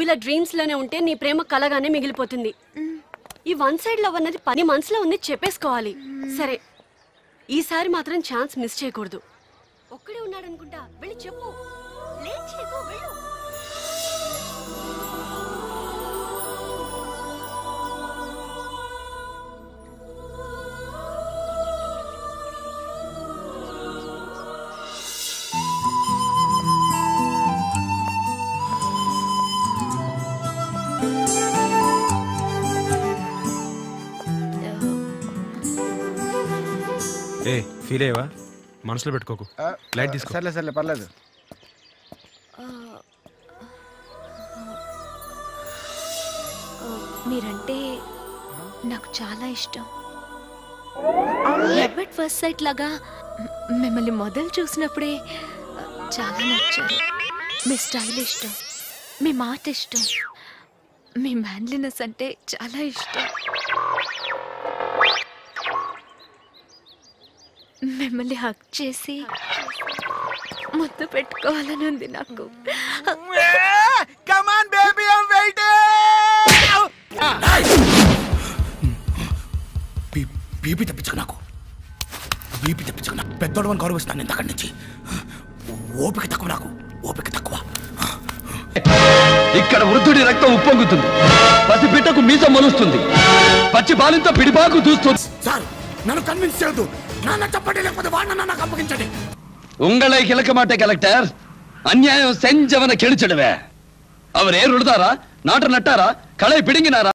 ఇలా డ్రీమ్స్ లోనే ఉంటే నీ ప్రేమ కలగానే మిగిలిపోతుంది ఈ వన్ సైడ్ లవ్ అన్నది పని మనసులో ఉంది చెప్పేసుకోవాలి సరే ఈసారి మాత్రం ఛాన్స్ మిస్ చేయకూడదు ఒక్కడే ఉన్నాడనుకుంటా వెళ్ళి చెప్పు లేట్ చేయకు వెళ్ళు ఏ ఫీల్ అయ్యవా మనసులో పెట్టుకోకు లైట్ తీసుకో సర్లే సర్లే పర్లేదు మీరంటే నాకు చాలా ఇష్టం లవ్ ఎట్ ఫస్ట్ సైట్ లాగా మ్- మిమ్మల్ని మొదలు చూసినప్పుడే ఆ, చాలా నచ్చారు మీ స్టైల్ ఇష్టం మీ మాట ఇష్టం మీ మ్యాన్లీనెస్ అంటే చాలా ఇష్టం మిమ్మల్ని హక్ చేసి ముద్దు పెట్టుకోవాలని ఉంది నాకు come on baby I waiting BP తెప్పించకు నాకు బీపీ తెప్పించకు నాకు పెద్దోడు అని గౌరవిస్తాను నేను అక్కడి నుంచి ఓపిక తక్కువ నాకు ఓపిక తక్కువ ఇక్కడ వృద్ధుడి రక్తం ఉప్పొంగుతుంది పసిబిడ్డకు మీసం మొలుస్తుంది పచ్చి బాలింత పిడిపాకు దూస్తుంది సార్ నన్ను కన్విన్స్ చేయొద్దు నాన్న చెప్పండి లేకపోతే వాడిన నాకు అప్పగించండి உங்களை கிழக்க மாட்டே கலெக்டர் அநியாயம் செஞ்சவனை கெளிச்சிடுவேன் அவர் ஏர் உழுதாரா நாட்டை நட்டாரா களை பிடுங்கினாரா